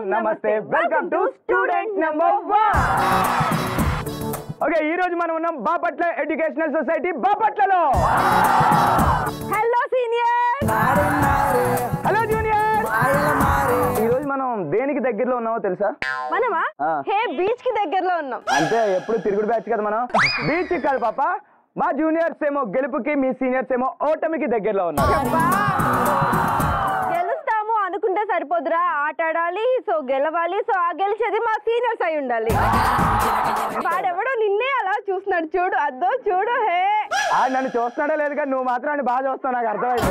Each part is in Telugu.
నమస్తే welcome to student number one okay ఈ రోజు మనం ఉన్నాం బాపట్ల ఎడ్యుకేషనల్ సొసైటీ బాపట్లలో హలో సీనియర్ హలో జూనియర్ ఈ రోజు మనం దేనికి దగ్గరలో ఉన్నామో తెలుసా మనమా ఆ. హే బీచ్ కి దగ్గరలో ఉన్నాం అంటే ఎప్పుడు తిరుగుడు బ్యాచ్ కదా మనం బీచ్ కాదు పాప మా జూనియర్స్ ఏమో గెలుపుకి మీ సీనియర్స్ ఏమో ఓటమికి దగ్గరలో ఉన్నారు గెలుస్తాము అనుకుంటే సరిపోదురా ఆట ఆడాలి సో గెలవాలి సో ఆ గెలిచేది మా సీనియర్స్ అయి ఉండాలి వాడెవడో నిన్నే అలా చూస్తున్నాడు చూడు అద్దో చూడు హే ఆ నన్ను చూస్తున్నాడో లేదు కానీ నువ్వు మాత్రం నన్ను బాగా చూస్తావు నాకు అర్థమైంది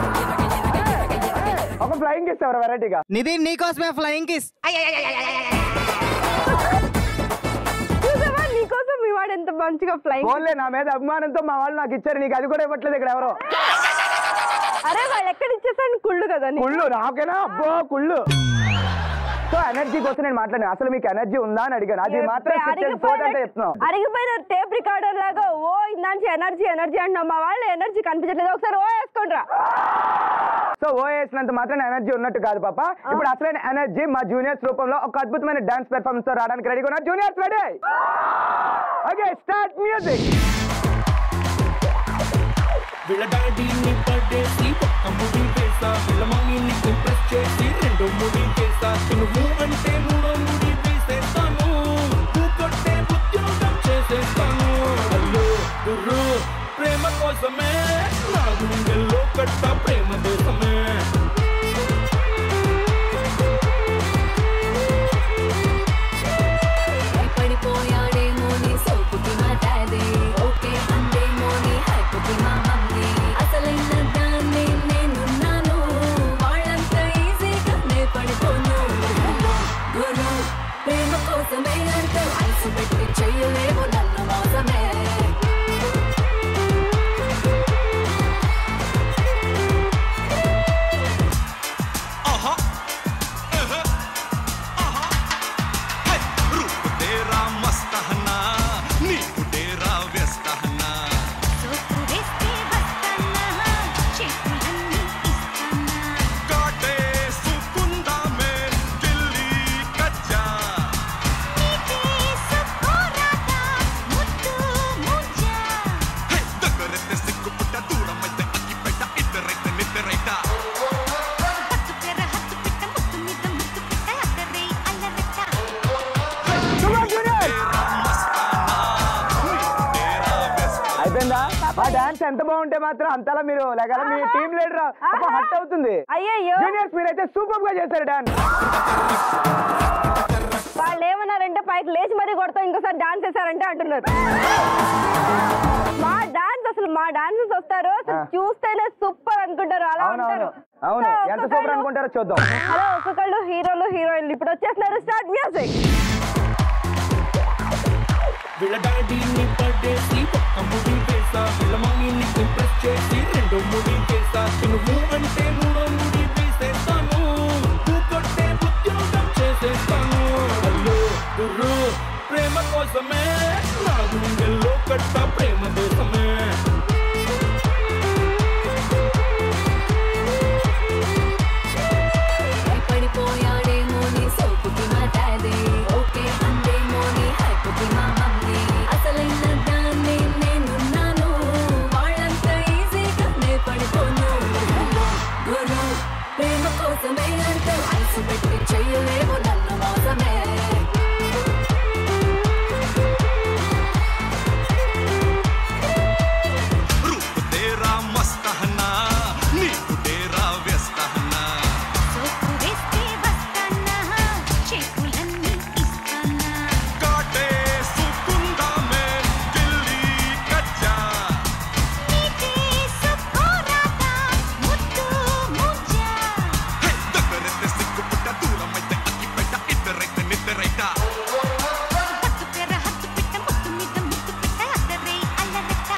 ఒక ఫ్లయింగ్ ఇస్తావు వెరైటీగా నిధి నీకోసమే ఫ్లయింగ్ కిస్ చూసావా నీకోసం మీ వాడు ఎంత మంచిగా ఫ్లైంగ్ ఫోన్లే నా మీద అభిమానంతో మా వాళ్ళు నాకు ఇచ్చారు నీకు అది కూడా ఇవ్వట్లేదు ఇక్కడ ఎవరో అరే వాళ్ళు ఎక్కడ ఇచ్చేసాను కుళ్ళు కదా నీకు. కుళ్ళు నాకేనా అబ్బో కుళ్ళు సో ఎనర్జీ కోసం నేను మాట్లాడాను అసలు మీకు ఎనర్జీ ఉందా అని అడిగాను అది మాత్రం అరిగిపోయిన- ఫోటో అంటే చెప్తున్నాం అరిగిపోయిన టేప్ రికార్డర్ లాగా ఓ ఇందాంచి ఎనర్జీ ఎనర్జీ అంటున్నావు మా వాళ్ళు ఎనర్జీ కనిపించట్లేదు ఒకసారి ఓ వేసుకోండిరా సో ఓ వేసినంత మాత్రం ఎనర్జీ ఉన్నట్టు కాదు పాప ఇప్పుడు అసలైన ఎనర్జీ మా జూనియర్స్ రూపంలో ఒక అద్భుతమైన డాన్స్ పెర్ఫార్మెన్స్ తో రావడానికి రెడీగా ఉన్నారు juniors ready okay start music వీళ్ళ డాడీని పడేసి ఒక్క ముడి వేసా వీళ్ళ మమ్మీని ఇంప్రెస్ చేసి రెండో ముడి వేసా నువ్వు అంటే మూడో ముడి వేసేస్తాను నువ్వు కొట్టే ఉద్యోగం చేసేస్తాను హలో గుర్రు ప్రేమ కోసమే నా గుండెల్లో కట్ట ప్రేమ దేశమే పడిపోయాడేమో నీ సోపుకి మా డాడీ ఓకే అందేమో నీ హైపుకి మా మమ్మీ అసలైన దాన్ని నేనున్నాను వాళ్ళంత ఈజీగా నే పడిపోను గురు ప్రేమ కోసమే అంటూ ఐసు పెట్టి చెయ్యలేము నన్ను మోసమే ఆహా ఆహా ఆహా హై రూప్ తేరా మస్త్ హనా నీకు డేరా వ్యస్త హనా సోపు వేస్తే వస్తానా చెప్పులన్నీ ఇస్తానా కాటే సుకుందా మే గిల్లి కచ్చా నీకే సుకోరాదా ముద్దు ముజ్జా హై దగ్గరైతే సిగ్గుపుట్ట దూరమైతే అగ్గిపెట్ట ఇద్దరైతే నిద్రైతా హత్తు పెర హత్తు పిట్ట ముత్తు మీద ముత్తు పిట్ట అద్దరే అల్లరెట్ట జూనియర్ అయిపోయిందా ఆ డాన్స్ ఎంత బాగుంటే మాత్రం అంతలా మీరు లేక మీ టీం లీడర్ హట్ అవుతుంది అయ్యయ్యో జూనియర్స్ మీరైతే సూపర్ గా చేశారు డాన్స్ వాళ్ళు ఏమన్నారంటే పైకి లేచి మరీ కొడతాం ఇంకోసారి డాన్స్ చేశారంటే అంటున్నారు మా డాన్స్ అసలు మా డాన్సెస్ వస్తారు అసలు ఆ. చూస్తేనే సూపర్ అనుకుంటారు అలా అవును ఉంటారు అవును అవును సో, ఎంత ఒక్కొక్కళ్ళు- సూపర్ అనుకుంటారో చూద్దాం హలో ఒక్కొక్కళ్ళు హీరోలు హీరోయిన్లు ఇప్పుడు వచ్చేస్తున్నారు స్టార్ట్ మ్యూజిక్ వీళ్ళ డాడీని పడేసి ఒక్క ముడి వేసా వీళ్ళ మమ్మీని ఇంప్రెస్ చేసి రెండో ముడి వేసా నువ్వు అంటే మూడో ముడి వేసేస్తాను నువ్వు కొట్టే ఉద్యోగం చేసేస్తాను హలో గుర్రు ప్రేమ కోసమే నా గుండెల్లో కట్ట ప్రేమ దేశమే పడిపోయాడేమో నీ సోపుకి మా డాడీ ఓకే అందేమో నీ హైపుకి మా మమ్మీ అసలైన దాన్ని నేనున్నాను వాళ్ళంత ఈజీగా నే పడిపోను గురు ప్రేమ కోసమే అంటూ ఐసు పెట్టి చెయ్యలేము నన్ను మోసమే రూప్ తేరా మస్త్ హనా నీకు డేరా వ్యస్త హనా సోపు వేస్తే వస్తానా చెప్పులన్నీ ఇస్తానా కాటే సుకుందా మే గిల్లి కచ్చా నీకే సుకోరాదా ముద్దు ముజ్జా హే దగ్గరైతే సిగ్గుపుట్ట దూరమైతే అగ్గిపెట్ట ఇద్దరైతే నిద్రైతా హత్తు పెర హత్తు పిట్ట ముత్తు మీద ముత్తు పిట్ట అద్దరే అల్లరెట్ట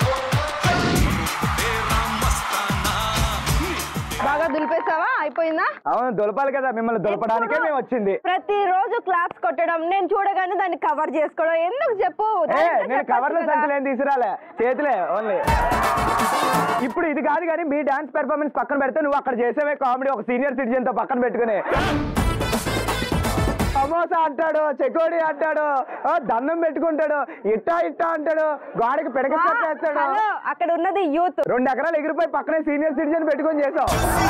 తేరా మస్తానా బాగా దులిపేసావా అయిపోయిందా అవును దులపాలి కదా మిమ్మల్ని దులపడానికే మేము వచ్చింది ప్రతి రోజు క్లాస్ కొట్టడం నేను చూడగానే దాన్ని కవర్ చేసుకోవడం ఎందుకు చెప్పు ఏ దాంట్లో నేను చెప్పొచ్చు కవర్లు కదా. సంచులు ఏం తీసుకురాలే చేతులే ఓన్లీ ఇప్పుడు ఇది కాదు కానీ మీ డాన్స్ పెర్ఫార్మెన్స్ పక్కన పెడితే నువ్వు అక్కడ చేసేవే కామెడీ ఒక సీనియర్ సిటిజన్ తో పక్కన పెట్టుకుని సమోసా అంటాడు చెకోడి అంటాడు ఆ, దండం పెట్టుకుంటాడు ఇట్టా ఇట్టా అంటాడు గోడకి పెడకేస్తాడు హలో అక్కడ ఉన్నది యూత్ రెండు ఎకరాలు ఎగిరిపోయి పక్కనే సీనియర్ సిటిజన్ పెట్టుకొని చేసావు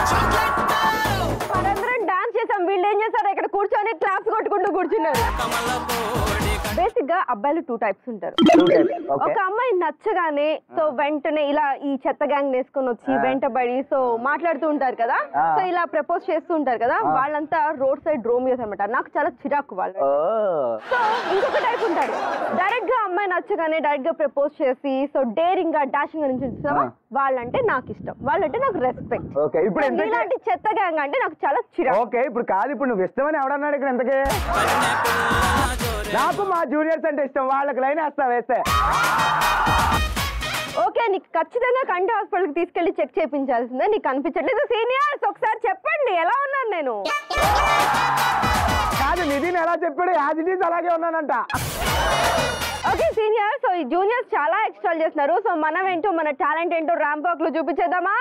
మనందరం డాన్స్ చేసాం వీళ్ళు ఏం చేశారు ఇక్కడ కూర్చొని క్లాప్స్ కొట్టుకుంటూ కూర్చున్నారు బేసిక్ గా అబ్బాయిలు టూ టైప్స్ ఉంటారు ఓకే ఒక అమ్మాయి నచ్చగానే సో వెంటనే ఇలా ఈ చెత్త గ్యాంగ్ వేసుకొని వచ్చి వెంటబడి సో మాట్లాడుతూ ఉంటారు కదా ఆ. సో ఇలా ప్రపోజ్ చేస్తూ ఉంటారు కదా వాళ్ళంతా రోడ్ సైడ్ రోమియోస్ అనమాట నాకు చాలా చిరాకు వాళ్ళు ఓ సో ఇంకొక టైప్ ఉంటాడు డైరెక్ట్ గా అమ్మాయి నచ్చగానే డైరెక్ట్ గా ప్రపోజ్ చేసి సో డేరింగ్ గా డాషింగ్ గా నుంచి చూస్తావా ఆ. వాళ్ళంటే నాకు ఇష్టం వాళ్ళంటే నాకు రెస్పెక్ట్ ఓకే ఇప్పుడు ఎంత ఇలాంటి చెత్త గ్యాంగ్ అంటే నాకు చాలా చిరాకు ఓకే ఇప్పుడు కాదు ఇప్పుడు నువ్వు ఇష్టమని ఎవడన్నాడు ఇక్కడ ఎంతకే నాకు మా జూనియర్స్ అంటే ఇష్టం వాళ్ళకి లైన్ వేస్తా వేస్తే ఓకే నీకు ఖచ్చితంగా కంటి హాస్పిటల్కి తీసుకెళ్లి చెక్ చేయించాల్సిందే నీకు కనిపించట్లేదు సీనియర్స్ ఒకసారి చెప్పండి ఎలా ఉన్నాను నేను కాదు నిధిని ఎలా చెప్పాడు యాజ్ ఇట్ ఈస్ అలాగే ఉన్నానంట ఓకే సీనియర్ సో ఈ జూనియర్స్ చాలా ఎక్స్ట్రా చేస్తున్నారు సో మనం ఏంటో మన టాలెంట్ ఏంటో ర్యాంప్ వాక్ లో చూపించేద్దామా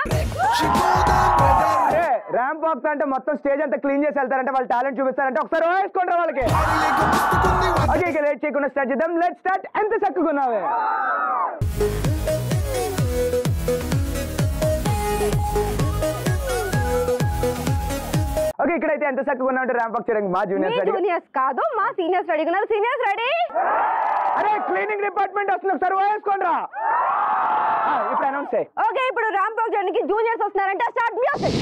అరే ర్యాంప్ వాక్స్ అంటే మొత్తం స్టేజ్ అంతా క్లీన్ చేసి వెళ్తారంటే వాళ్ళు టాలెంట్ చూపిస్తారంటే ఒకసారి వేసుకోండి వాళ్ళకి ఓకే ఇక లేట్ చేయకుండా స్టార్ట్ చేద్దాం లెట్ స్టార్ట్ ఎంత చక్కుకున్నావే ఓకే ఇక్కడైతే ఎంత చక్కగా ఉన్నామంటే ర్యాంప్ వాక్ చేయడానికి మా మీ జూనియర్స్ రెడీ జూనియర్స్ కాదు మా సీనియర్స్ రెడీ ఉన్నారు సీనియర్స్ రెడీ అరే క్లీనింగ్ డిపార్ట్మెంట్ వస్తుంది ఒకసారి వేసుకోండి రా ఆ, ఇప్పుడు అనౌన్స్ చేయి ఓకే ఇప్పుడు ర్యాంప్ వాక్ చేయడానికి జూనియర్స్ వస్తున్నారంటే స్టార్ట్ మ్యూజిక్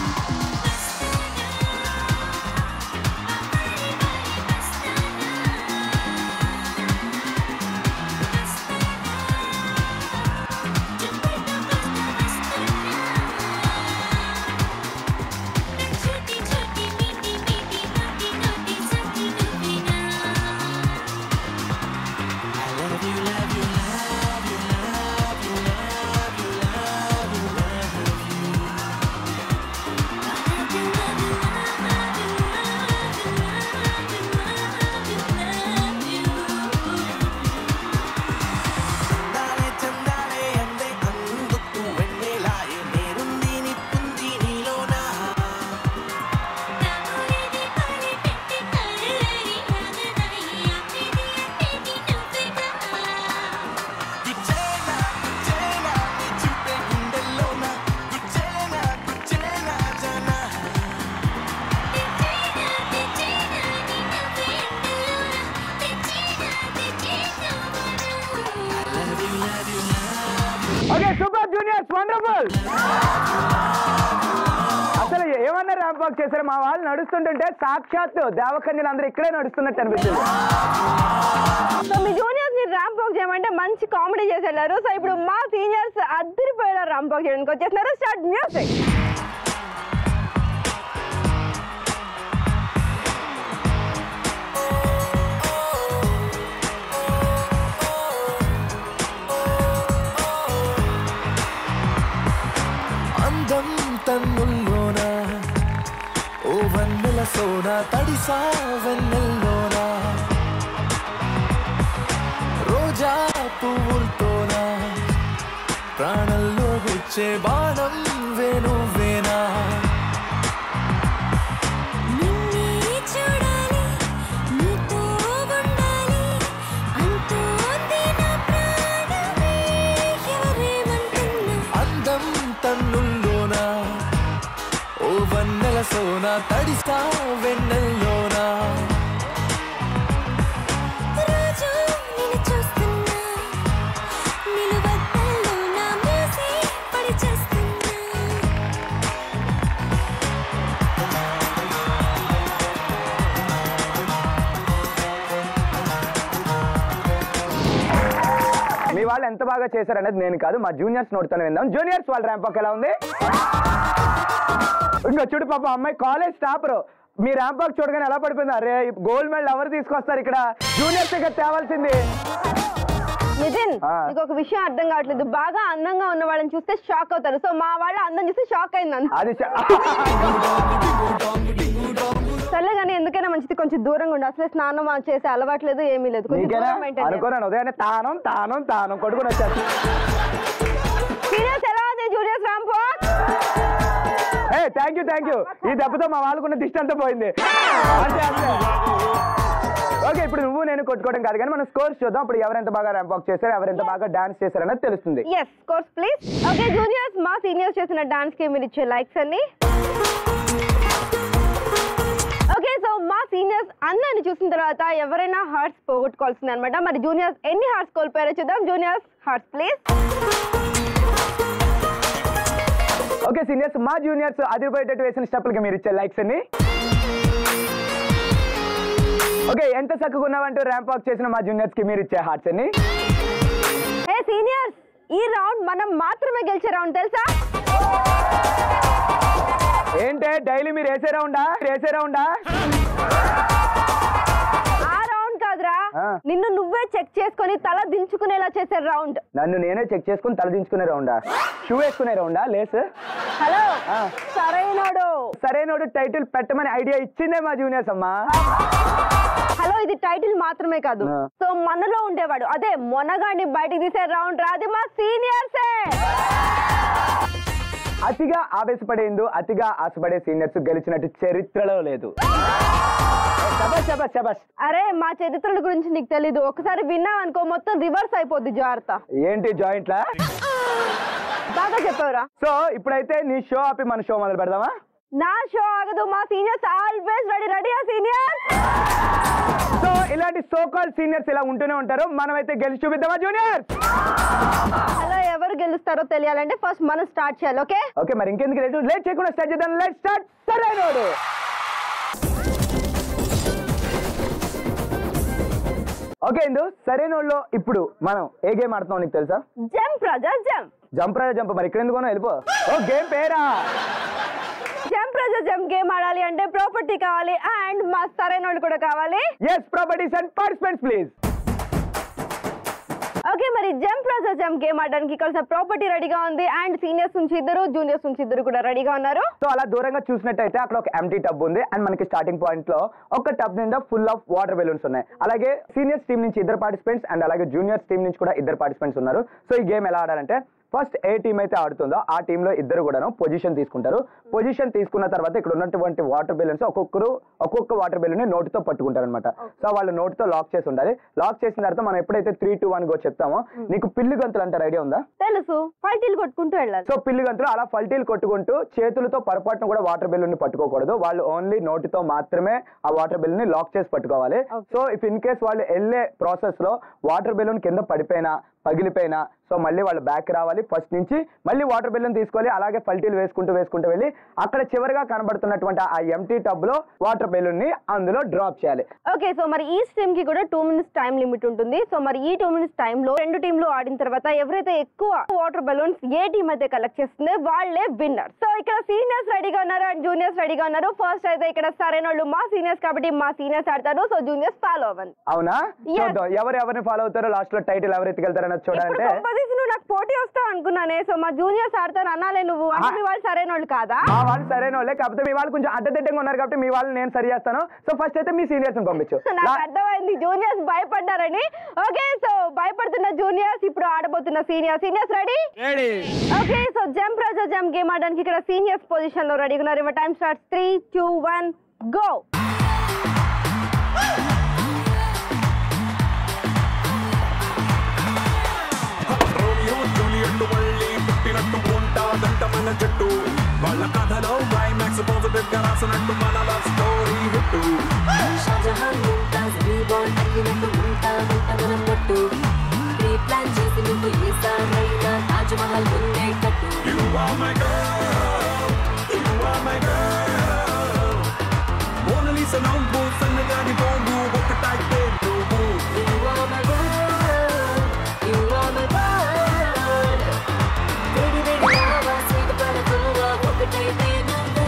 छोटी छोटी मीठी मीठी मोटी मोटी सखी नवीना నామోరేది పాలి పెట్టి కళ్ళరి ఆగనయ్య పిడి అంటే నువ్వేనా ఓకే సూపర్ జూనియర్స్ వండర్ఫుల్ అసలు ఏమన్నా ర్యాంప్ వాక్ చేశారు మా వాళ్ళు నడుస్తుంటుంటే సాక్షాత్ దేవకన్యలు అందరూ ఇక్కడే నడుస్తున్నట్టు అనిపిస్తుంది సో మీ జూనియర్స్ ని ర్యాంప్ వాక్ చేయమంటే మంచి కామెడీ చేసి వెళ్ళారు సో ఇప్పుడు మా సీనియర్స్ అద్దరిపోయేలా ర్యాంప్ వాక్ చేయడానికి వచ్చేస్తున్నారు స్టార్ట్ మ్యూజిక్ అందం తన్నుల్లోన ఓ వన్నెల సోన తడిసా వెన్నెల్లోన రోజా పువ్వులతోన ప్రాణంలో గుచ్చే బాణం వేణువేనా నిన్నే చూడాలి నీతో ఉండాలి అంటోంది నా ప్రాణమే ఎవరేమంటున్నా అందం తన్నుల్లోన ఓ వన్నెల సోన తడిసా వెన్నెల్లోన రోజు నిన్ను చూస్తున్నా నిలువద్దల్లో నా మూసి పడి చేస్తున్నా మీ వాళ్ళు ఎంత బాగా చేశారనేది నేను కాదు మా జూనియర్స్ నోడుతాను విందాం జూనియర్స్ వాళ్ళ ర్యాంప్ వాక్ ఎలా ఉంది ఇంకా చూడు పాప అమ్మాయి కాలేజ్ టాపర్ మీ ర్యాంప్ వాక్ చూడగానే ఎలా పడిపోయింది అరే గోల్డ్ మెడల్ ఎవరు తీసుకొస్తారు ఇక్కడ జూనియర్స్ ఇక్కడ తేవాల్సింది నితిన్ ఆ. నీకు ఒక విషయం అర్థం కావట్లేదు బాగా అందంగా ఉన్న వాళ్ళని చూస్తే షాక్ అవుతారు సో మా వాళ్ళ అందం చూస్తే షాక్ అయింది అంత అది చ- సర్లే కానీ ఎందుకైనా మంచిది కొంచెం దూరంగా ఉండి అసలే స్నానం ఆ చేసే అలవాట్లేదు ఏమీ లేదు కొంచెం నీకేనా దూరం maintain చేయాలి. అనుకోరాను ఉదయాన్నే తానం తానం తానం కొడుకుని వచ్చారు సీనియర్స్ ఎలా ఉంది జూనియర్స్ ర్యాంప్ వాక్ ఏ థ్యాంక్ యూ థ్యాంక్ యూ ఈ దెబ్బతో మా వాళ్ళకున్న దిష్టి అంతా పోయింది అంతే అంతే ఓకే ఇప్పుడు నువ్వు నేను కొట్టుకోవడం కాదు కానీ మనం స్కోర్స్ చూద్దాం ఇప్పుడు ఎవరెంత బాగా ర్యాంప్ వాక్ చేశారు ఎవరెంత బాగా డాన్స్ చేశారన్నది తెలుస్తుంది yes course please okay juniors మా సీనియర్స్ చేసిన డాన్స్ కి మీరు ఇచ్చే లైక్స్ అన్ని ఓకే సో మా సీనియర్స్ అందరిని చూసిన తర్వాత ఎవరైనా హార్ట్స్ పోగొట్టుకోవాల్సింది అనమాట మరి జూనియర్స్ ఎన్ని హార్ట్స్ కోల్పోయారో చూద్దాం juniors hearts please okay seniors మా జూనియర్స్ అదిరిపోయేటట్టు వేసిన స్టెప్పులకి మీరు ఇచ్చే లైక్స్ అన్ని ఓకే ఎంత చక్కగా ఉన్నావంటూ ర్యాంప్ వాక్ చేసిన మా జూనియర్స్ కి మీరు ఇచ్చే హార్ట్స్ అన్ని ఏ సీనియర్స్ ఈ రౌండ్ మనం మాత్రమే గెలిచే రౌండ్ తెలుసా ఏంటే డైలీ మీరు వేసే రౌండా వేసే రౌండా ఆ రౌండ్ కాదురా ఆ. నిన్ను నువ్వే చెక్ చేసుకొని తల దించుకునేలా చేసే రౌండ్ నన్ను నేనే చెక్ చేసుకుని తలదించుకునే రౌండా షూ వేసుకునే రౌండా లేస్ హలో ఆ. సరైనోడు సరైనోడు టైటిల్ పెట్టమని ఐడియా ఇచ్చిందే మా జూనియర్స్ అమ్మా హలో ఇది టైటిల్ మాత్రమే కాదు ఆ. సో మనలో ఉండేవాడు అదే మొనగాడిని బయటికి తీసే రౌండ్ రాది మా సీనియర్సే అతిగా ఆవేశపడేందు అతిగా ఆశపడే సీనియర్స్ గెలిచినట్టు చరిత్రలో లేదు శబాష్ శబాష్ శబాష్ అరే మా చరిత్రల గురించి నీకు తెలీదు ఒకసారి విన్నావు అనుకో మొత్తం రివర్స్ అయిపోద్ది జాగ్రత్త ఏంటి జాయింట్లా బాగా చెప్పావురా సో ఇప్పుడైతే నీ షో ఆపి మన షో మొదలు పెడదామా నా షో ఆగదు మా seniors always ready ready senior so ఇలాంటి సో కాల్ సీనియర్స్ ఇలా ఉంటూనే ఉంటారు మనమైతే గెలిచి చూపిద్దామా జూనియర్ అలా ఎవరు గెలుస్తారో తెలియాలంటే ఫస్ట్ మనం స్టార్ట్ చేయాలి ఓకే ఓకే మరి ఇంకెందుకు లేదు లేట్ చేయకుండా స్టార్ట్ చేద్దాం లెట్ స్టార్ట్ సరైనోడు ఓకే ఇందు సరైనోళ్ళు ఇప్పుడు మనం ఏ గేమ్ ఆడుతున్నాం నీకు తెలుసా జంప్ రాజా జంప్ జంప్ రా జంప్ మరి ఇక్కడ ఎందుకు వెళ్ళిపో ఓ గేమ్ పేరా జంప్ రాజా జంప్ గేమ్ ఆడాలి అంటే ప్రాపర్టీ కావాలి అండ్ మా సరైన వాళ్ళు కూడా కావాలి yes properties and participants please okay మరి జంప్ రాజా జంప్ గేమ్ ఆడడానికి ఇక్కడ ప్రాపర్టీ రెడీగా ఉంది అండ్ సీనియర్స్ నుంచి ఇద్దరు జూనియర్స్ నుంచి ఇద్దరు కూడా రెడీగా ఉన్నారు సో అలా దూరంగా చూసినట్టయితే అక్కడ ఒక ఎంటీ టబ్ ఉంది అండ్ మనకి స్టార్టింగ్ పాయింట్ లో ఒక టబ్ నిండా ఫుల్ ఆఫ్ వాటర్ బెలూన్స్ ఉన్నాయి అలాగే సీనియర్స్ టీం నుంచి ఇద్దరు పార్టిసిపెంట్స్ అండ్ అలాగే జూనియర్స్ టీం నుంచి కూడా ఇద్దరు పార్టిసిపెంట్స్ ఉన్నారు సో ఈ గేమ్ ఎలా ఆడాలంటే ఫస్ట్ ఏ టీం అయితే ఆడుతుందో ఆ టీంలో ఇద్దరు కూడాను పొజిషన్ తీసుకుంటారు పొజిషన్ తీసుకున్న తర్వాత ఇక్కడ ఉన్నటువంటి వాటర్ బెలూన్స్ ఒక్కొక్కరు ఒక్కొక్క వాటర్ బెలూన్ నోటితో పట్టుకుంటారు అనమాట సో వాళ్ళు నోటితో లాక్ చేసి ఉండాలి లాక్ చేసిన తర్వాత మనం ఎప్పుడైతే త్రీ టూ వన్ గో చెప్తామో నీకు పిల్లి గంతులు అంటారు ఐడియా ఉందా తెలుసు పల్టీలు కొట్టుకుంటూ వెళ్ళాలి సో పిల్లి గంతులు అలా ఫల్టీలు కొట్టుకుంటూ చేతులతో పొరపాటున కూడా వాటర్ బెలూన్ ని పట్టుకోకూడదు వాళ్ళు ఓన్లీ నోటితో మాత్రమే ఆ వాటర్ బెలూన్ ని లాక్ చేసి పట్టుకోవాలి సో ఇఫ్ ఇన్ కేస్ వాళ్ళు వెళ్ళే ప్రాసెస్ లో వాటర్ బెలూన్ కింద పడిపోయినా పగిలిపోయినా సో మళ్ళీ వాళ్ళు బ్యాక్ రావాలి ఫస్ట్ నుంచి మళ్ళీ వాటర్ బెలూన్ తీసుకోవాలి అలాగే ఫల్టీలు వేసుకుంటూ వేసుకుంటూ వెళ్ళి అక్కడ చివరిగా కనబడుతున్నటువంటి ఆ ఎంటీ టబ్ లో వాటర్ బెలూన్ ని అందులో డ్రాప్ చేయాలి ఓకే సో మరి ఈ స్ట్రీమ్ కి కూడా టూ మినిట్స్ టైం లిమిట్ ఉంటుంది సో మరి ఈ టూ మినిట్స్ టైం లో రెండు టీంలు ఆడిన తర్వాత ఎవరైతే ఎక్కువ వాటర్ బెలూన్స్ ఏ టీం అయితే కలెక్ట్ చేస్తుందో వాళ్ళే విన్నర్ సో ఇక్కడ సీనియర్స్ రెడీగా ఉన్నారు అండ్ జూనియర్స్ రెడీగా ఉన్నారు ఫస్ట్ అయితే ఇక్కడ సరైన వాళ్ళు మా సీనియర్స్ కాబట్టి మా సీనియర్స్ ఆడతారు సో జూనియర్స్ ఫాలో అవ్వండి అవునా Yes. చూద్దాం ఎవరు ఎవరిని ఫాలో అవుతారో లాస్ట్ లో టైటిల్ ఎవరు ఎత్తుకెళ్తారన్నది ఇప్పుడు చూడాలంటే కంపోజిషన్ నువ్వు నాకు పోటీ వస్తావు అనుకున్నానే సో మా జూనియర్స్ ఆడతారు అనాలే నువ్వు అంటే మీ వాళ్ళు సరైన వాళ్ళు కాదా మా వాళ్ళు సరైన వాళ్ళే కాకపోతే మీ వాళ్ళు కొంచెం అడ్డదిడ్డంగా ఉన్నారు కాబట్టి మీ వాళ్ళని నేను సరి చేస్తాను సో ఫస్ట్ అయితే మీ సీనియర్స్ పంపించు నాకు లా- అర్థమైంది జూనియర్స్ భయపడ్డారని ఓకే సో భయపడుతున్న జూనియర్స్ ఇప్పుడు ఆడబోతున్న senior seniors ready okay so jump రాజా జంప్ గేమ్ ఆడడానికి ఇక్కడ సీనియర్స్ పొజిషన్ లో రెడీగా ఉన్నారు ఇవ్వ time start three two one go Romeo Juliet మళ్ళీ పుట్టినట్టు ఉంటాదంట మన జట్టు వాళ్ళ కథలో క్లైమాక్స్ పాజిటివ్ గా రాసినట్టు మన love story hit Shah Jahan Mumtaz రీబాల్ అడిగినట్టు ఉంటామంట మనం మట్టు ప్రీ ప్లాన్ చేసి నువ్వు ఈసారైనా తాజ్ మహల్ ముందే కట్టు You are my girl, you are my girl. మోనలీసా నవ్వు సన్నగాని పోగు ఒకటైతే నువ్వు You are my world, you are my world. వేడి వేడి లావా స్వీట్ పడకుండా ఒకటైతే నువ్వు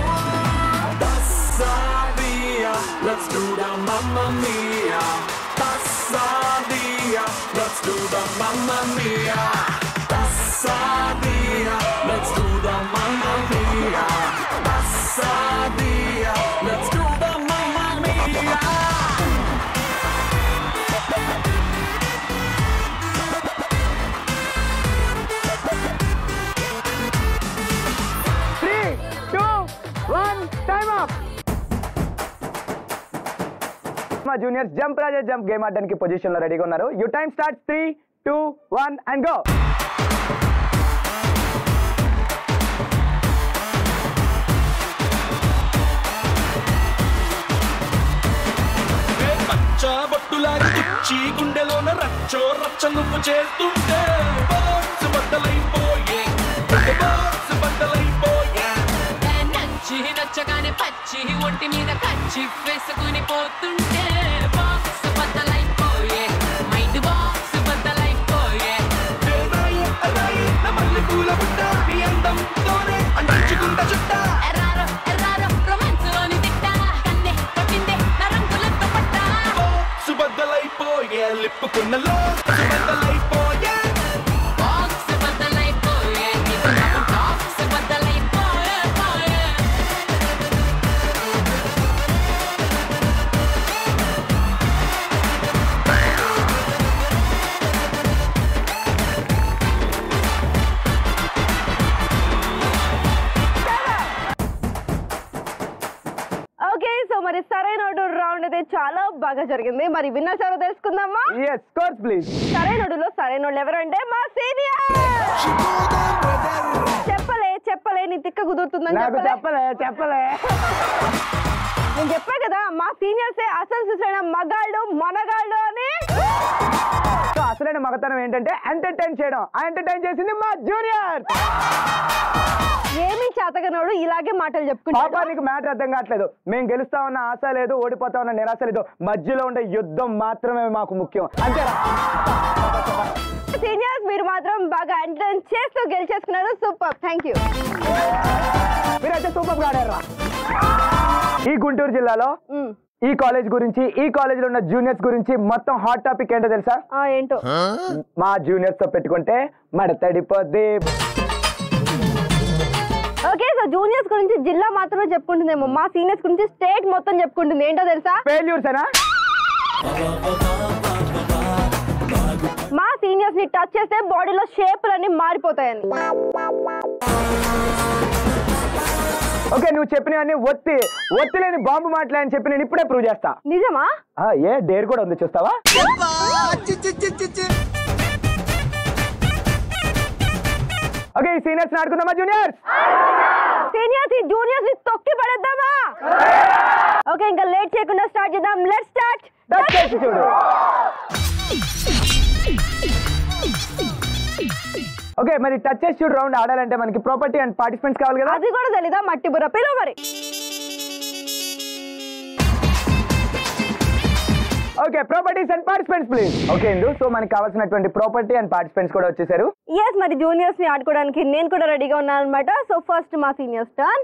Tassadia, let's do the mamma mia. Tassadia, let's do the mamma mia. Tassadia, let's do the mamma mia. Tassadia, let's do the mamma mia. Three two మా జూనియర్స్ జంప్ రాజే జంప్ గేమ్ ఆడడానికి పొజిషన్ లో రెడీగా ఉన్నారు you time start three two one and go పచ్చ బొట్టులాగా కుచ్చి గుండెలోన రచ్చో రచ్చ నువ్వు చేస్తుంటే బాక్స్ బద్దలైపోయే బాక్స్ బద్దలైపోయే నచ్చి నచ్చగానే పచ్చి ఒంటి మీద కచ్చి వేసుకుని పోతుంటే బాక్స్ బద్దలైపోయే మైండ్ బాక్స్ బద్దలైపోయే రాయి రాయి నా మల్లె పూల బుట్ట నీ అందంతోనే అంటించుకుంటా చుట్ట ఎర్రారో ఎర్రారో రొమాన్స్ లోని తిట్ట కన్నే కొట్టిందే నా రంగులతో పట్ట బాక్స్ బద్దలైపోయే లిప్పుకున్న లో బద్దలైపోయే బాక్స్ బద్దలైపోయే నీకు నాకు బాక్స్ బద్దలైపోయే పోయే ఓకే సో మరి సరైన రౌండ్ అయితే చాలా బాగా జరిగింది మరి విన్నర్స్ ఎవరో తెలుసుకుందామా ఎస్ కోర్స్ ప్లీజ్ సరైనడులో సరైన వాళ్ళు ఎవరంటే మా సీనియర్ చెప్పలే చెప్పలే నీ తిక్క కుదురుతుందని నాకు చెప్పలే చెప్పలే చెప్పలే నేను చెప్పా కదా మా సీనియర్సే అసలు సిసైన మగాళ్ళు మనగాళ్ళు అని సో అసలైన మగతనం ఏంటంటే ఎంటర్టైన్ చేయడం ఆ ఎంటర్టైన్ చేసింది మా జూనియర్ ఏమీ చేతగనోడు ఇలాగే మాటలు పాప చెప్పుకుంటాడు నీకు మ్యాటర్ అర్థం కావట్లేదు మేము గెలుస్తా ఉన్న ఆశ లేదు ఓడిపోతా ఉన్న నిరాశ లేదు మధ్యలో ఉండే యుద్ధం మాత్రమే మాకు ముఖ్యం అంతేరా సీనియర్స్ మీరు మాత్రం బాగా ఎంటర్టైన్ చేస్తూ గెలిచేసుకున్నారు సూపర్ థ్యాంక్ యూ మీరైతే సూపర్ గా ఆడారా ఈ గుంటూరు జిల్లాలో ఈ కాలేజ్ గురించి ఈ కాలేజ్ లో ఉన్న జూనియర్స్ గురించి మొత్తం హాట్ టాపిక్ ఏంటో తెలుసా ఏంటో మా జూనియర్స్ తో పెట్టుకుంటే మడతడిపోద్ది ఓకే సో జూనియర్స్ గురించి జిల్లా మాత్రమే చెప్పుకుంటుందేమో మా సీనియర్స్ గురించి స్టేట్ మొత్తం చెప్పుకుంటుంది ఏంటో తెలుసా ఫెయిల్యూర్స్ అనా మా సీనియర్స్ ని టచ్ చేస్తే బాడీలో షేపులన్నీ మారిపోతాయని ఓకే నువ్వు చెప్పినవన్నీ ఒత్తి ఒత్తి లేని బాంబు మాటలే అని చెప్పి నేను ఇప్పుడే ప్రూవ్ చేస్తా నిజమా ఆ, ఏ డేర్ కూడా ఉంది చూస్తావా ఓకే ఈ సీనియర్స్ ఆడుకుందామా జూనియర్స్ సీనియర్స్ ఈ జూనియర్స్ ని తొక్కి పడేద్దామా ఓకే ఇంకా లేట్ చేయకుండా స్టార్ట్ చేద్దాం లెట్ స్టార్ట్ టచ్ చేసి చూడు ఓకే మరి టచ్ చేసి చూడు రౌండ్ ఆడాలంటే మనకి ప్రాపర్టీ అండ్ పార్టిసిపెంట్స్ కావాలి కదా అది కూడా తెలీదా మట్టి బుర్ర పిలువ మరి okay properties and participants please okay Indu so మనకి కావాల్సినటువంటి ప్రాపర్టీ అండ్ పార్టిసిపెంట్స్ కూడా వచ్చేసారు ఎస్ మరి జూనియర్స్ ని ఆడుకోవడానికి నేను కూడా రెడీగా ఉన్నాను అనమాట సో ఫస్ట్ మా సీనియర్స్ టర్న్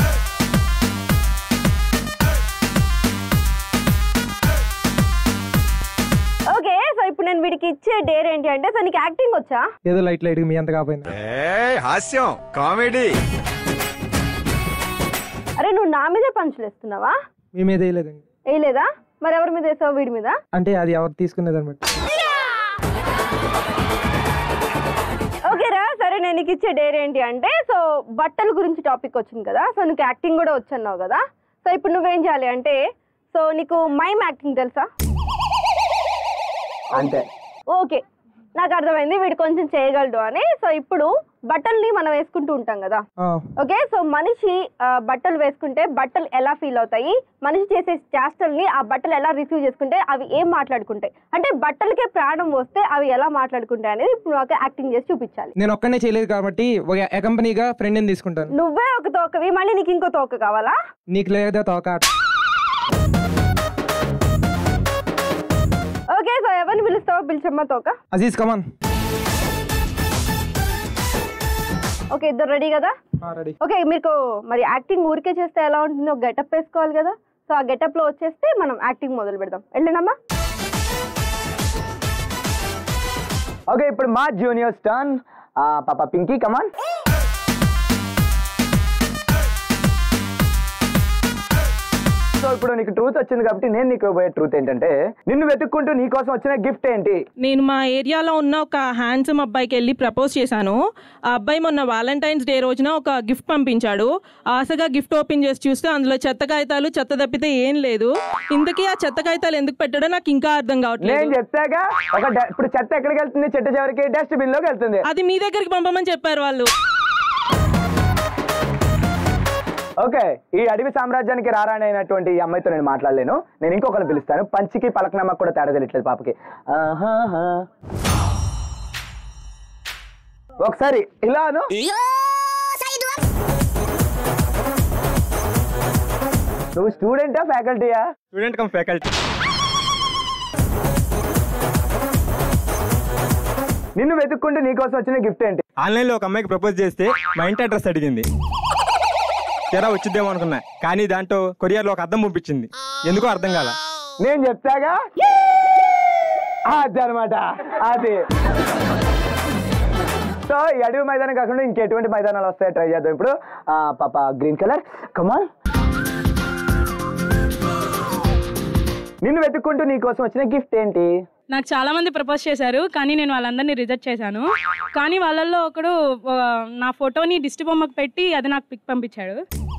ఓకే సో ఇప్పుడు నేను వీడికి ఇచ్చే డేర్ ఏంటి అంటే సో నీకు యాక్టింగ్ వచ్చా ఏదో లైట్ లైట్ మీ అంత కాపోయింది హాస్యం కామెడీ అరే నువ్వు నా మీదే పంచులు వేస్తున్నావా మీ మీద వేయలేదండి వేయలేదా మరి ఎవరి మీద వేసావు వీడి మీద అంటే అది ఎవరు తీసుకునేది అనమాట ఓకే రా సరే నేను నీకు ఇచ్చే డేర్ ఏంటి అంటే సో బట్టల గురించి టాపిక్ వచ్చింది కదా సో నీకు యాక్టింగ్ కూడా వచ్చన్నావు కదా సో ఇప్పుడు నువ్వేం చేయాలి అంటే సో నీకు మైమ్ యాక్టింగ్ తెలుసా అంతే ఓకే నాకు అర్థమైంది వీడు కొంచెం చేయగలడు అని సో ఇప్పుడు బట్టల్ని మనం వేసుకుంటూ ఉంటాం కదా ఓకే సో మనిషి ఆ, బట్టలు వేసుకుంటే బట్టలు ఎలా ఫీల్ అవుతాయి మనిషి చేసే చేష్టల్ని ఆ బట్టలు ఎలా రిసీవ్ చేసుకుంటే అవి ఏం మాట్లాడుకుంటాయి అంటే బట్టలకే ప్రాణం వస్తే అవి ఎలా మాట్లాడుకుంటాయి అనేది ఇప్పుడు నాకు యాక్టింగ్ చేసి చూపించాలి నేను ఒక్కనే చేయలేదు కాబట్టి ఒక కంపెనీగా ఫ్రెండ్ని తీసుకుంటాను నువ్వే ఒక తోకవి మళ్ళీ నీకు ఇంకో తోక కావాలా నీకు లేదా తోక ఓకే సో ఎవరిని పిలుస్తావో పిలిచమ్మా తోక అజీజ్ కమాన్ ఓకే ఇద్దరు రెడీ కదా రెడీ ఓకే మీకు మరి యాక్టింగ్ ఊరికే చేస్తే ఎలా ఉంటుంది ఒక గెటప్ వేసుకోవాలి కదా సో ఆ గెటప్ లో వచ్చేస్తే మనం యాక్టింగ్ మొదలు పెడదాం వెళ్ళండమ్మా ఓకే ఇప్పుడు మా జూనియర్స్ టర్న్ పాప పింకీ కమాన్ సో ఇప్పుడు నీకు ట్రూత్ వచ్చింది కాబట్టి నేను నీకు ఇవ్వబోయే ట్రూత్ ఏంటంటే నిన్ను వెతుక్కుంటూ నీ కోసం వచ్చిన గిఫ్ట్ ఏంటి నేను మా ఏరియాలో ఉన్న ఒక హ్యాండ్సమ్ అబ్బాయికి వెళ్ళి ప్రపోజ్ చేశాను ఆ అబ్బాయి మొన్న వాలంటైన్స్ డే రోజున ఒక గిఫ్ట్ పంపించాడు ఆశగా గిఫ్ట్ ఓపెన్ చేసి చూస్తే అందులో చెత్త కాగితాలు చెత్త తప్పితే ఏం లేదు ఇంతకీ ఆ చెత్త కాగితాలు ఎందుకు పెట్టాడో నాకు ఇంకా అర్థం నేను కావట్లేదు చెప్తాగా ఒక డ- ఇప్పుడు చెత్త ఎక్కడికి వెళ్తుంది చెట్టు చివరికి డస్ట్ బిన్ లోకి వెళ్తుంది అది మీ దగ్గరికి పంపమని చెప్పారు వాళ్ళు ఓకే ఈ అడవి సామ్రాజ్యానికి రారాణి అయినటువంటి ఈ అమ్మాయితో నేను మాట్లాడలేను నేను ఇంకొకరిని పిలుస్తాను పంచికి పలకనమ్మకు కూడా తేడా తెలియట్లేదు పాపకి ఆహాహా. ఒకసారి ఇలాను నువ్వు స్టూడెంటా ఫ్యాకల్టీయా స్టూడెంట్ కమ్ ఫ్యాకల్టీ నిన్ను వెతుక్కుంటూ నీకోసం వచ్చిన గిఫ్ట్ ఏంటి ఆన్లైన్ లో ఒక అమ్మాయికి ప్రపోజ్ చేస్తే మా ఇంటి అడ్రస్ అడిగింది తెరా వచ్చిద్దేమో అనుకున్నా కానీ దాంట్లో కొరియర్ లో ఒక అద్దం పంపించింది ఎందుకో అర్థం కాల నేను చెప్తాగా అది అనమాట అది సో ఈ అడవి మైదానం కాకుండా ఇంకెటువంటి మైదానాలు వస్తాయో ట్రై చేద్దాం ఇప్పుడు ఆ, పాప గ్రీన్ కలర్ కమాన్ నిన్ను వెతుక్కుంటూ నీ కోసం వచ్చిన గిఫ్ట్ ఏంటి నాకు చాలా మంది ప్రపోజ్ చేశారు కానీ నేను వాళ్ళందరినీ రిజెక్ట్ చేశాను కానీ వాళ్ళల్లో ఒకడు ఆ, నా ఫోటోని దిష్టి బొమ్మకు పెట్టి అది నాకు పిక్ పంపించాడు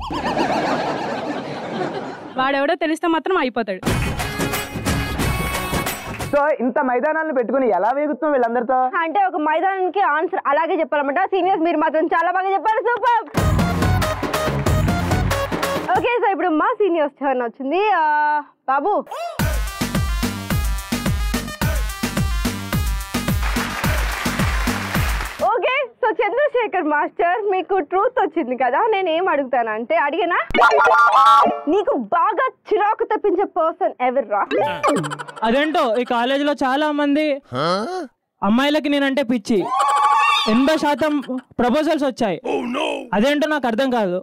వాడెవడో తెలిస్తే మాత్రం అయిపోతాడు సో ఇంత మైదానాలను పెట్టుకుని ఎలా వేగుతున్నావు వీళ్ళందరితో అంటే ఒక మైదానానికి ఆన్సర్ అలాగే చెప్పాలన్నమాట సీనియర్స్ మీరు మాత్రం చాలా బాగా చెప్పారు సూపర్ ఓకే సో ఇప్పుడు మా సీనియర్స్ టర్న్ వచ్చింది ఆ, బాబు ఓకే సో చంద్రశేఖర్ మాస్టర్ మీకు ట్రూత్ వచ్చింది కదా నేను ఏం అడుగుతానంటే అడిగినా నీకు బాగా చిరాకు తెప్పించే పర్సన్ ఎవర్రా అదేంటో ఈ కాలేజీలో చాలా మంది అమ్మాయిలకి నేనంటే పిచ్చి ఎనభై శాతం ప్రపోజల్స్ వచ్చాయి అదేంటో నాకు అర్థం కాదు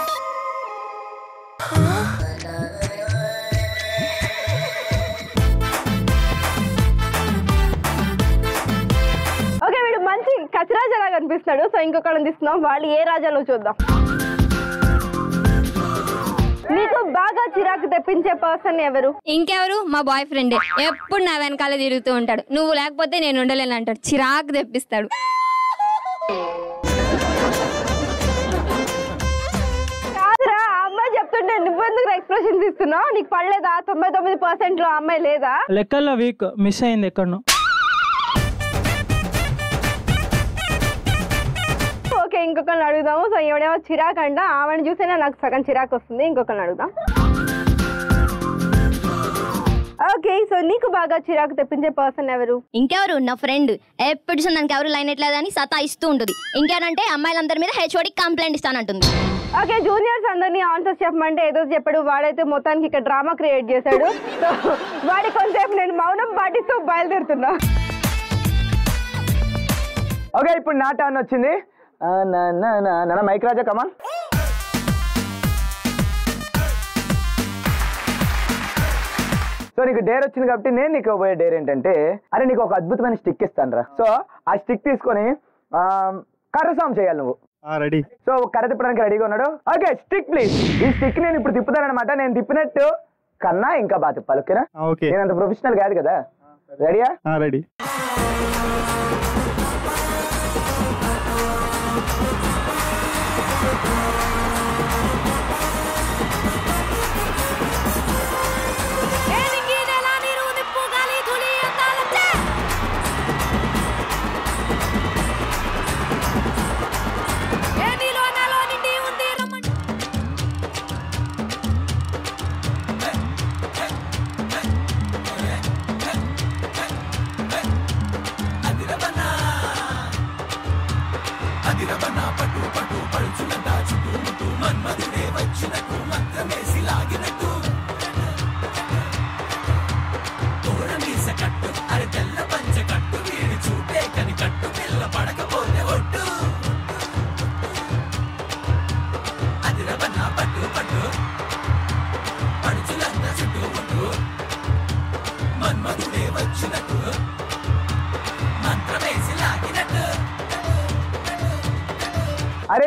ఓకే వీడు మంచి కచిరాజా లాగా కనిపిస్తాడు సో ఇంకొకళ్ళని తీస్తున్నాం వాళ్ళు ఏ రాజాలో చూద్దాం నీకు బాగా చిరాకు తెప్పించే పర్సన్ ఎవరు ఇంకెవరు మా బాయ్ ఫ్రెండ్ ఎప్పుడు నా వెనకాల తిరుగుతూ ఉంటాడు నువ్వు లేకపోతే నేను ఉండలేను అంటాడు చిరాకు తెప్పిస్తాడు కాదురా ఆ అమ్మాయి చెప్తుంటే నువ్వెందుకు ఎక్స్ప్రెషన్స్ ఇస్తున్నావు నీకు పడలేదా తొంభై తొమ్మిది పర్సెంట్ లో ఆ అమ్మాయి లేదా లెక్కల్లో వీక్ మిస్ అయింది ఎక్కడనో ఓకే ఇంకొకరిని అడుగుదాము సో ఎవడేమో చిరాకు అంట ఆమెను చూసేనా నాకు సగం చిరాకు వస్తుంది ఇంకొకరిని అడుగుదాం ఓకే సో నీకు బాగా చిరాకు తెప్పించే పర్సన్ ఎవరు ఇంకెవరు నా ఫ్రెండ్ ఎప్పుడు దానికి ఎవరు లైన్ ఎట్లేదని సతా ఇస్తూ ఉంటుంది ఇంకేనంటే అమ్మాయిలందరి మీద హెచ్ఓడి కంప్లైంట్ ఇస్తానంటుంది ఓకే జూనియర్స్ అందరినీ ఆన్సర్స్ చెప్పమంటే ఏదో చెప్పాడు వాడైతే మొత్తానికి ఇక్కడ డ్రామా క్రియేట్ చేశాడు సో వాడి కొంతసేపు నేను మౌనం పాటిస్తూ బయలుదేరుతున్నా ఓకే ఇప్పుడు నా టర్న్ వచ్చింది ఆ, నా, నా, నా, నా, నా, మైక్ రాజా కమాన్ సో నీకు డేర్ వచ్చింది కాబట్టి నేను నీకు పోయే డేర్ ఏంటంటే అరే నీకు ఒక అద్భుతమైన స్టిక్ ఇస్తాను రా సో ఆ స్టిక్ తీసుకొని ఆ, కర్ర సాం చేయాలి నువ్వు రెడీ సో కర్ర తిప్పడానికి రెడీగా ఉన్నాడు ఓకే స్టిక్ ప్లీజ్ ఈ స్టిక్ నేను ఇప్పుడు తిప్పుతానమాట నేను తిప్పినట్టు కన్నా ఇంకా బాగా తిప్పాలి ఓకేనా ఓకే నేను అంత ప్రొఫెషనల్ కాదు కదా రెడీయా రెడీ అదిరవనా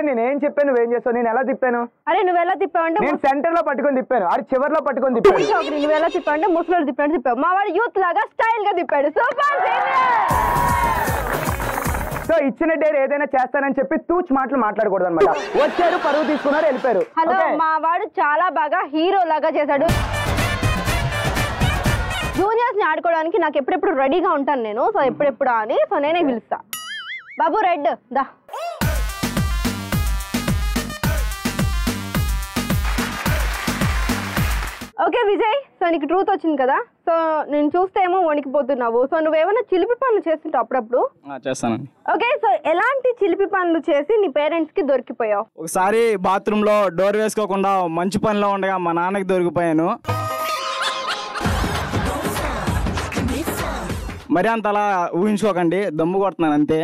నేను ఏం చెప్పాను నువ్వేం చేస్తావు నేను ఎలా తిప్పాను అరే నువ్వు ఎలా తిప్పావంటే నేను సెంటర్ లో పట్టుకొని తిప్పాను అది చివర్లో పట్టుకొని తిప్పాను ఒకటి నువ్వు ఎలా తిప్పావంటే ముసలోడు తిప్పాడు తిప్పావు మా వాడు యూత్ లాగా స్టైల్ గా తిప్పాడు సూపర్ సో ఇచ్చిన డేర్ ఏదైనా చేస్తానని చెప్పి తూచ్ మాటలు మాట్లాడకూడదు అనమాట వచ్చారు పరువు తీసుకున్నారు వెళ్ళిపోయారు హలో Okay? మా వాడు చాలా బాగా హీరో లాగా చేశాడు జూనియర్స్ ని ఆడుకోవడానికి నాకు ఎప్పుడెప్పుడు రెడీగా ఉంటాను నేను సో ఎప్పుడెప్పుడు అని సో నేనే పిలుస్తా బాబు రెడ్ దా ఓకే విజయ్ సో నీకు ట్రూత్ వచ్చింది కదా సో నేను చూస్తే ఏమో వణికిపోతున్నావు సో నువ్వేమైనా చిలిపి పనులు చేస్తుంటావు అప్పుడప్పుడు చేస్తానండి ఓకే సో ఎలాంటి చిలిపి పనులు చేసి నీ పేరెంట్స్ కి దొరికిపోయావు ఒకసారి బాత్రూంలో డోర్ వేసుకోకుండా మంచి పనిలో ఉండగా మా నాన్నకి దొరికిపోయాను మరి అంత అలా ఊహించుకోకండి దమ్ము కొడుతున్నాను అంతే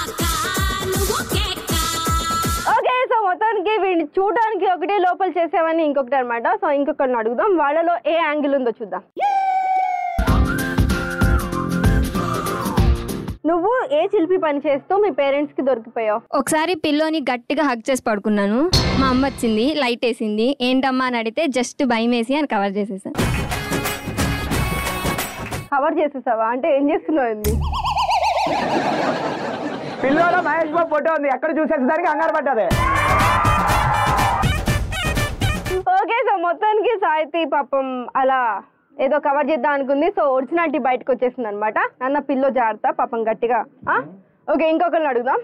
ఓకే సో మొత్తానికి వీడిని చూడడానికి ఒకటి లోపల చేసామని ఇంకొకటి అనమాట సో ఇంకొకరిని అడుగుదాం వాళ్ళలో ఏ యాంగిల్ ఉందో చూద్దాం నువ్వు ఏ చిలిపి పని చేస్తూ మీ పేరెంట్స్ కి దొరికిపోయావు ఒకసారి పిల్లోని గట్టిగా హగ్ చేసి పడుకున్నాను మా అమ్మ వచ్చింది లైట్ వేసింది ఏంటమ్మా అని అడిగితే జస్ట్ భయం వేసి అని కవర్ చేసేసాను కవర్ చేసేసావా అంటే ఏం చేస్తున్నావు ఏంది? పిల్లోలో మహేష్ బాబు ఫోటో ఉంది ఎక్కడ చూసేసరికి కంగారు పడ్డది ఓకే సో మొత్తానికి సాహితి పాపం అలా ఏదో కవర్ చేద్దాం అనుకుంది సో ఒరిజినాలిటీ బయటకు వచ్చేసింది అనమాట నాన్న పిల్లో జాగ్రత్త పాపం గట్టిగా ఆ? ఓకే ఇంకొకరిని అడుగుదాం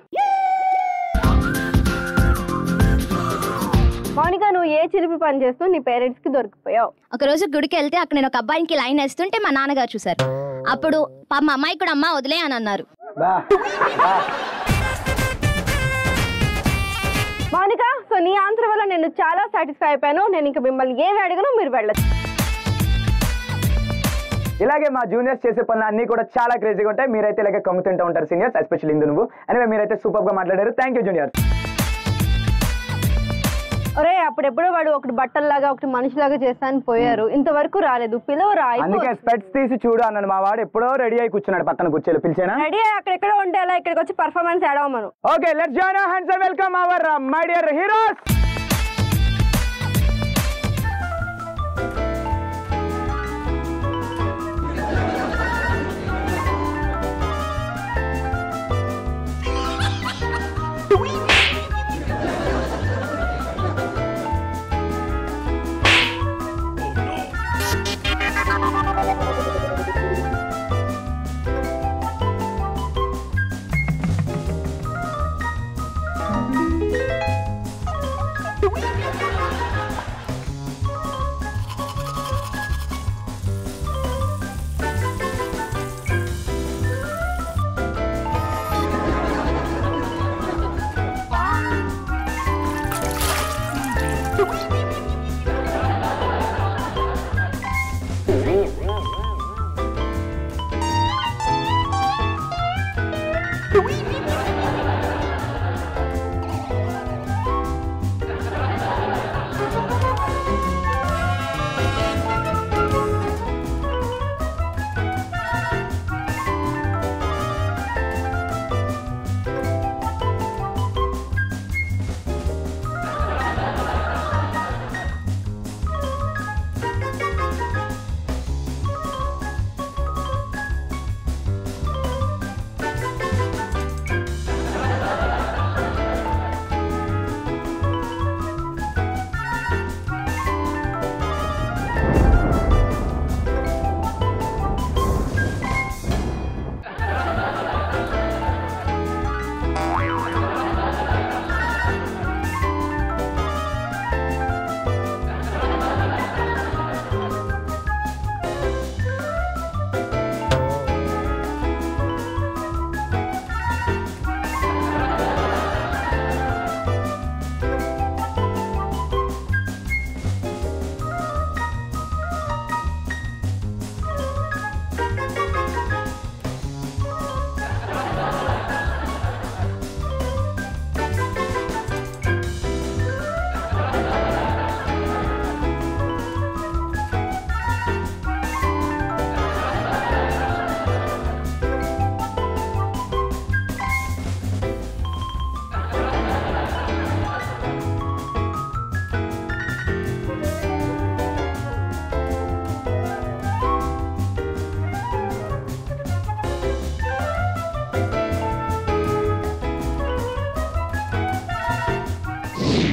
మౌనిక నువ్వు ఏ చిలిపి పని చేస్తూ నీ పేరెంట్స్ కి దొరికిపోయావు ఒక రోజు గుడికి వెళ్తే అక్కడ నేను ఒక అబ్బాయికి లైన్ వేస్తుంటే మా నాన్నగారు చూశారు అప్పుడు పాప మా అమ్మాయి కూడా అమ్మ వదిలే అని అన్నారు మౌనిక సో నీ ఆన్సర్ వల్ల నేను చాలా సాటిస్ఫై అయిపోయాను నేను ఇంకా మిమ్మల్ని ఏమి అడగను మీరు వెళ్ళచ్చు ఇలాగే మా జూనియర్స్ చేసే పనులు అన్ని కూడా చాలా క్రేజీగా ఉంటాయి మీరైతే ఇలాగే కమ్ముతుంటూ ఉంటారు సీనియర్స్ ఎస్పెషల్ ఇందు నువ్వు అనివే మీరైతే సూపర్ గా మాట్లాడారు థ్యాంక్ యూ జూనియర్స్ ఒరే అప్పుడెప్పుడో వాడు ఒకటి బట్టల్లాగా ఒకటి మనిషిలాగా చేస్తాను పోయారు ఇంతవరకు రాలేదు పిలవరా అందుకే స్పెట్స్ తీసి చూడు అన్నాడు మా వాడు ఎప్పుడో రెడీ అయి కూర్చున్నాడు పక్కన కూర్చోలు పిలిచేనా రెడీ అక్కడెక్కడ ఉంటే అలా ఇక్కడికి వచ్చి పర్ఫార్మెన్స్ ఆడవమను okay let's join hands welcome our my dear heroes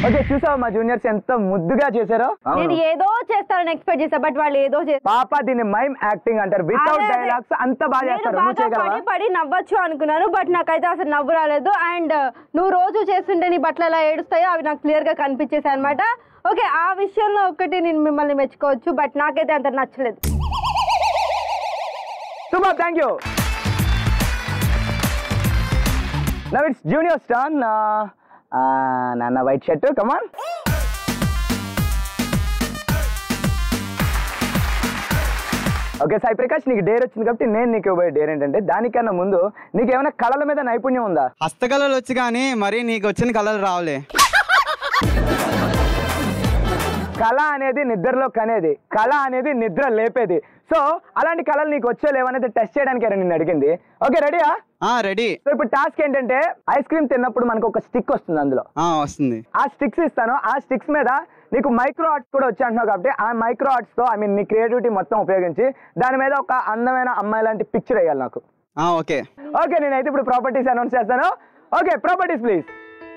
okay చూసావా మా జూనియర్స్ ఎంత ముద్దుగా చేశారో నేను ఏదో చేస్తానని ఎక్స్పెక్ట్ చేసా బట్ వాళ్ళు ఏదో చేస్తారు పాప దీన్ని మైమ్ యాక్టింగ్ అంటారు వితౌట్ అదే, అదే. డైలాగ్స్ అంత బాగా నేను చేస్తారు నువ్వు బాగా చేయగలవా పడి పడి నవ్వచ్చు అనుకున్నాను బట్ నాకైతే అసలు నవ్వు రాలేదు అండ్ నువ్వు రోజు చేస్తుంటే నీ బట్టలు ఎలా ఏడుస్తాయో అవి నాకు క్లియర్ గా కనిపించేసాయి అనమాట ఓకే ఆ విషయంలో ఒకటి నేను మిమ్మల్ని మెచ్చుకోవచ్చు బట్ నాకైతే అంత నచ్చలేదు super thank you now it's junior స్టాన్ నాన్న white shirt come on okay Sai Prakash నీకు డేర్ వచ్చింది కాబట్టి నేను నీకు ఇవ్వబోయే డేర్ ఏంటంటే దానికన్నా ముందు నీకు ఏమైనా కళల మీద నైపుణ్యం ఉందా హస్తకళలు వచ్చి కానీ మరి నీకు వచ్చిన కళలు రావులే కళ అనేది నిద్రలో కనేది కళ అనేది నిద్ర లేపేది సో అలాంటి కళలు నీకు వచ్చే లేవనేది టెస్ట్ చేయడానికి నిన్ను అడిగింది ఓకే రెడీయా రెడీ సో ఇప్పుడు టాస్క్ ఏంటంటే ఐస్ క్రీమ్ తిన్నప్పుడు మనకు ఒక స్టిక్ వస్తుంది అందులో వస్తుంది ఆ స్టిక్స్ ఇస్తాను ఆ స్టిక్స్ మీద నీకు మైక్రో ఆర్ట్స్ కూడా వచ్చి అంటున్నావు కాబట్టి ఆ మైక్రో ఆర్ట్స్ తో ఐ మీన్ నీ క్రియేటివిటీ మొత్తం ఉపయోగించి దాని మీద ఒక అందమైన అమ్మాయి లాంటి పిక్చర్ వేయాలి నాకు ఓకే ఓకే నేనైతే ఇప్పుడు ప్రాపర్టీస్ అనౌన్స్ చేస్తాను ఓకే ప్రాపర్టీస్ ప్లీజ్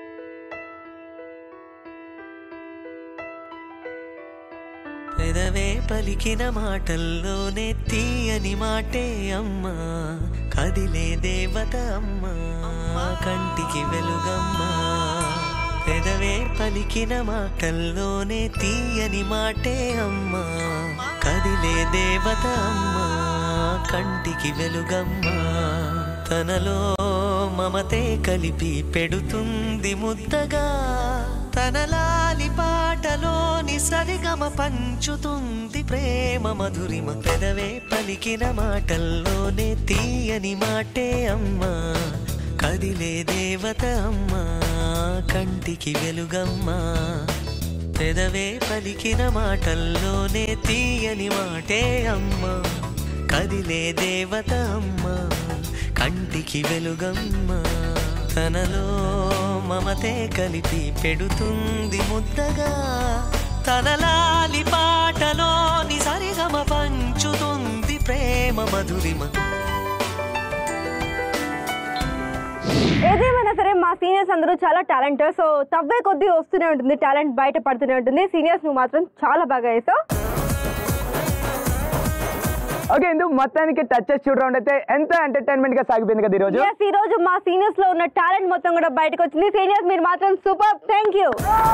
పెదవే పలికిన మాటల్లోనే తీయని మాటే అమ్మా కదిలే దేవత అమ్మా కంటికి వెలుగమ్మా పెదవే పలికిన మాటల్లోనే తీయని మాటే అమ్మా కదిలే దేవత అమ్మా కంటికి వెలుగమ్మా తనలో మమతే కలిపి పెడుతుంది ముద్దగా తనలాలి పాటలోని సరిగమ పంచుతుంది ప్రేమ మధురిమ పెదవే పలికిన మాటల్లోనే తీయని మాటే అమ్మా కదిలే దేవత అమ్మా కంటికి వెలుగమ్మా పెదవే పలికిన మాటల్లోనే తీయని మాటే అమ్మా కదిలే దేవత అమ్మా కంటికి వెలుగమ్మా తనలో మమతే కలిపి పెడుతుంది ముద్దగా తనలాలి పాటలోని సరిగమ పంచుతుంది ప్రేమ మధురిమ ఏదేమైనా సరే మా సీనియర్స్ అందరూ చాలా టాలెంటెడ్ సో తవ్వే కొద్దీ వస్తూనే ఉంటుంది టాలెంట్ బయట పడుతూనే ఉంటుంది సీనియర్స్ నువ్వు మాత్రం చాలా బాగా వేసావు ఓకే ఇందుకు మొత్తానికి టచ్ చేసి చూడడం అయితే ఎంత ఎంటర్టైన్మెంట్ గా సాగిపోయింది కదా ఈ రోజు Yes, ఈ రోజు మా సీనియర్స్ లో ఉన్న టాలెంట్ మొత్తం కూడా బయటకు వచ్చింది సీనియర్స్ మీరు మాత్రం super thank you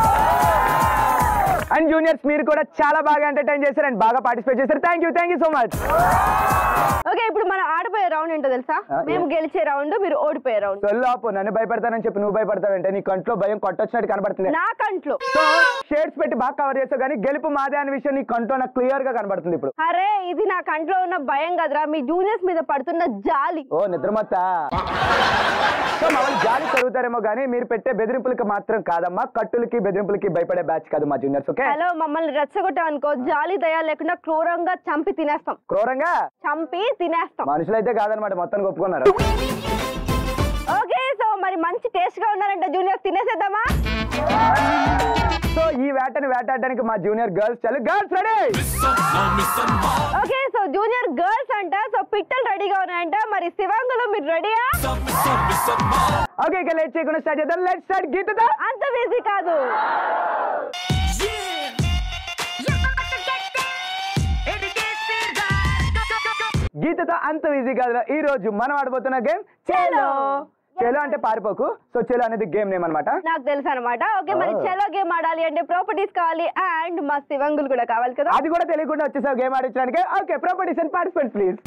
and juniors మీరు కూడా చాలా బాగా ఎంటర్టైన్ చేశారు అండ్ బాగా పార్టిసిపేట్ చేశారు thank you thank you so much okay ఇప్పుడు మనం ఆడిపోయే రౌండ్ ఏంటో తెలుసా ఆ, మేము ఏ- గెలిచే రౌండ్ మీరు ఓడిపోయే రౌండ్ సొల్లాపు నన్ను భయపడతానని చెప్పి నువ్వు భయపడతావంటే నీ కంట్లో భయం కొట్టొచ్చినట్టు కనబడుతుంది నా కంట్లో సో షేడ్స్ పెట్టి బాగా కవర్ చేసావు కానీ గెలుపు మాదే అనే విషయం నీ కంట్లో నాకు క్లియర్ గా కనబడుతుంది ఇప్పుడు అరే ఇది నా కంట్లో ఉన్న భయం కదరా మీ జూనియర్స్ మీద పడుతున్న జాలి ఓ నిద్రమత్త సో మా వాళ్ళు జాలి చదువుతారేమో కానీ మీరు పెట్టే బెదిరింపులకి మాత్రం కాదమ్మా కట్టులకి బెదిరింపులకి భయపడే బ్యాచ్ కాదు మా జూనియర్స్ ఓకే హలో మమ్మల్ని రెచ్చగొట్టాం అనుకో జాలి దయ లేకుండా క్రూరంగా చంపి తినేస్తాం క్రూరంగా చంపి తినేస్తాం మనుషులైతే కాదనమాట మొత్తం ఒప్పుకున్నారు ఓకే సో మరి మంచి టేస్ట్ గా ఉన్నారంటే జూనియర్స్ తినేసేద్దామా సో ఈ వేటని వేటాడడానికి మా జూనియర్ గర్ల్స్ చాలు girls ready okay so junior girls అంట సో పిట్టలు రెడీగా ఉన్నాయంట మరి శివాంగులు మీరు రెడీయా ఓకే ఇక లేట్ చేయకుండా స్టార్ట్ చేద్దాం లెట్ స్టార్ట్ గీతదా అంత బిజీ కాదు గీతతో అంత ఈజీ కాదు ఈ రోజు మనం ఆడబోతున్న గేమ్ చేలో చేలో అంటే పారిపోకు సో చేలో అనేది గేమ్ నేమ్ అనమాట నాకు తెలుసు అనమాట ఓకే మరి Oh. చలో గేమ్ ఆడాలి అంటే ప్రాపర్టీస్ కావాలి అండ్ మా శివంగులు కూడా కావాలి కదా అది కూడా తెలియకుండా వచ్చేసావు గేమ్ ఆడించడానికి okay properties and participant please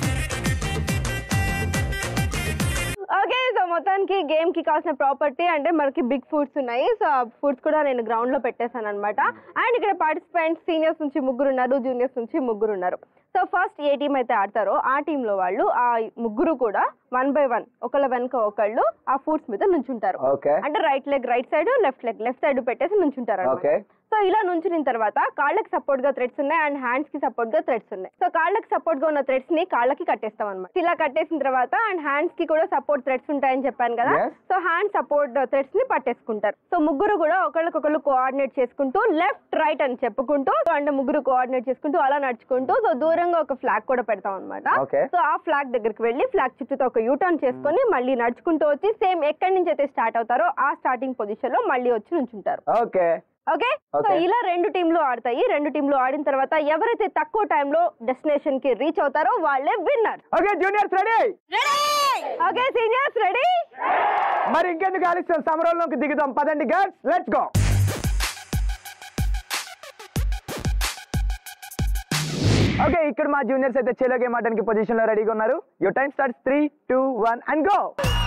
okay so మొత్తానికి గేమ్ కి కావాల్సిన ప్రాపర్టీ అంటే మనకి బిగ్ ఫుడ్స్ ఉన్నాయి సో ఆ ఫుడ్స్ కూడా నేను గ్రౌండ్ లో పెట్టేశాను అనమాట అండ్ ఇక్కడ పార్టిసిపెంట్స్ సీనియర్స్ నుంచి ముగ్గురు ఉన్నారు జూనియర్స్ నుంచి ముగ్గురు ఉన్నారు సో ఫస్ట్ ఏ టీం అయితే ఆడతారో ఆ టీంలో వాళ్ళు ఆ ముగ్గురు కూడా వన్ బై వన్ ఒకళ్ళ వెనక ఒకళ్ళు ఆ ఫుడ్స్ మీద నుంచుంటారు ఓకే అంటే right leg right side left leg left side పెట్టేసి నుంచుంటారు ఓకే సో ఇలా నుంచిన తర్వాత కాళ్ళకి సపోర్ట్ గా థ్రెడ్స్ ఉన్నాయి అండ్ హ్యాండ్స్ కి సపోర్ట్ గా థ్రెడ్స్ ఉన్నాయి సో కాళ్ళకి సపోర్ట్ గా ఉన్న థ్రెడ్స్ ని కాళ్ళకి కట్టేస్తాం అనమాట ఇలా కట్టేసిన తర్వాత అండ్ హ్యాండ్స్ కి కూడా సపోర్ట్ థ్రెడ్స్ ఉంటాయని చెప్పాను కదా Yes. So hand support threads ని పట్టేసుకుంటారు సో ముగ్గురు కూడా ఒకళ్ళకొకళ్ళు కోఆర్డినేట్ చేసుకుంటూ లెఫ్ట్ రైట్ అని చెప్పుకుంటూ సో అంటే ముగ్గురు కోఆర్డినేట్ చేసుకుంటూ అలా నడుచుకుంటూ సో దూరంగా ఒక ఫ్లాగ్ కూడా పెడతాం అనమాట Okay. సో ఆ ఫ్లాగ్ దగ్గరికి వెళ్ళి ఫ్లాగ్ చుట్టూతో ఒక యూటర్న్ చేసుకొని మళ్ళీ నడుచుకుంటూ వచ్చి సేమ్ ఎక్కడి నుంచి అయితే స్టార్ట్ అవుతారో ఆ స్టార్టింగ్ పొజిషన్ లో మళ్ళీ వచ్చి నుంచుంటారు ఓకే ఓకే సో Okay. ఇలా రెండు టీంలు ఆడతాయి రెండు టీంలు ఆడిన తర్వాత ఎవరైతే తక్కువ టైంలో డెస్టినేషన్ కి రీచ్ అవుతారో వాళ్ళే winner okay juniors ready okay seniors ready మరి ఇంకెందుకు ఆలస్యం సమరంలోకి దిగుదాం పదండి గర్ల్స్ లెట్స్ గో ఓకే ఇక్కడ మా జూనియర్స్ అయితే చేలో గేమ్ ఆడడానికి పొజిషన్ లో రెడీగా ఉన్నారు your time starts three two one and go